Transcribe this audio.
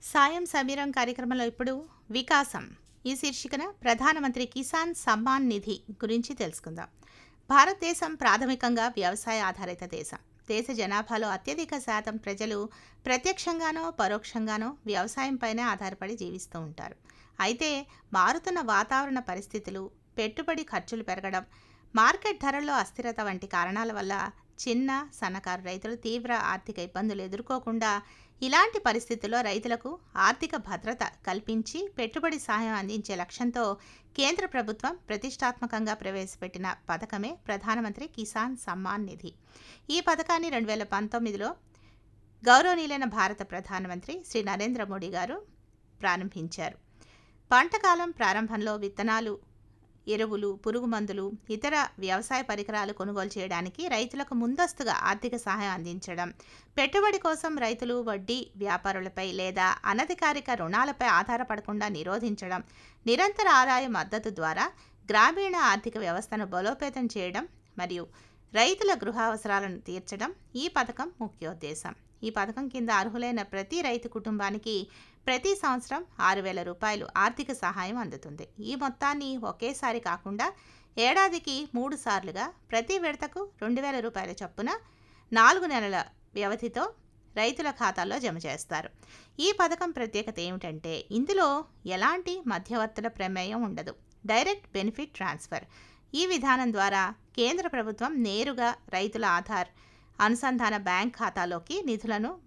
సాయం సమీరం కార్యక్రమంలో ఇప్పుడు వికాసం ఈ శీర్షికన ప్రధానమంత్రి కిసాన్ సమ్మాన్ నిధి గురించి తెలుసుకుందాం భారతదేశం ప్రాథమికంగా వ్యవసాయ ఆధారిత దేశం దేశ జనాభాలో అత్యధిక శాతం ప్రజలు ప్రత్యక్షంగానో పరోక్షంగానో వ్యవసాయంపైనే ఆధారపడి జీవిస్తూ ఉంటారు అయితే మారుతున్న వాతావరణ పరిస్థితులు పెట్టుబడి ఖర్చులు పెరగడం మార్కెట్ ధరల్లో అస్థిరత వంటి కారణాల వల్ల చిన్న సన్నకారు రైతులు తీవ్ర ఆర్థిక ఇబ్బందులు ఎదుర్కోకుండా ఇలాంటి పరిస్థితుల్లో రైతులకు ఆర్థిక భద్రత కల్పించి పెట్టుబడి సహాయం అందించే లక్ష్యంతో కేంద్ర ప్రభుత్వం ప్రతిష్టాత్మకంగా ప్రవేశపెట్టిన పథకమే ప్రధానమంత్రి కిసాన్ సమ్మాన్ నిధి ఈ పథకాన్ని రెండు వేల పంతొమ్మిదిలో గౌరవనీయులైన భారత ప్రధానమంత్రి శ్రీ నరేంద్ర మోడీ గారు ప్రారంభించారు పంటకాలం ప్రారంభంలో విత్తనాలు ఎరువులు పురుగు మందులు ఇతర వ్యవసాయ పరికరాలు కొనుగోలు చేయడానికి రైతులకు ముందస్తుగా ఆర్థిక సహాయం అందించడం పెట్టుబడి కోసం రైతులు వడ్డీ వ్యాపారులపై లేదా అనధికారిక రుణాలపై ఆధారపడకుండా నిరోధించడం నిరంతర ఆదాయ మద్దతు ద్వారా గ్రామీణ ఆర్థిక వ్యవస్థను బలోపేతం చేయడం మరియు రైతుల గృహ అవసరాలను తీర్చడం ఈ పథకం ముఖ్యోద్దేశం ఈ పథకం కింద అర్హులైన ప్రతి రైతు కుటుంబానికి ప్రతి సంవత్సరం ఆరు వేల రూపాయలు ఆర్థిక సహాయం అందుతుంది ఈ మొత్తాన్ని ఒకేసారి కాకుండా ఏడాదికి మూడు సార్లుగా ప్రతి విడతకు రెండు వేల రూపాయల చొప్పున నాలుగు నెలల వ్యవధితో రైతుల ఖాతాల్లో జమ చేస్తారు ఈ పథకం ప్రత్యేకత ఏమిటంటే ఇందులో ఎలాంటి మధ్యవర్తుల ప్రమేయం ఉండదు డైరెక్ట్ బెనిఫిట్ ట్రాన్స్ఫర్ ఈ విధానం ద్వారా కేంద్ర ప్రభుత్వం నేరుగా రైతుల ఆధార్ అనుసంధాన బ్యాంక్ ఖాతాలోకి నిధులను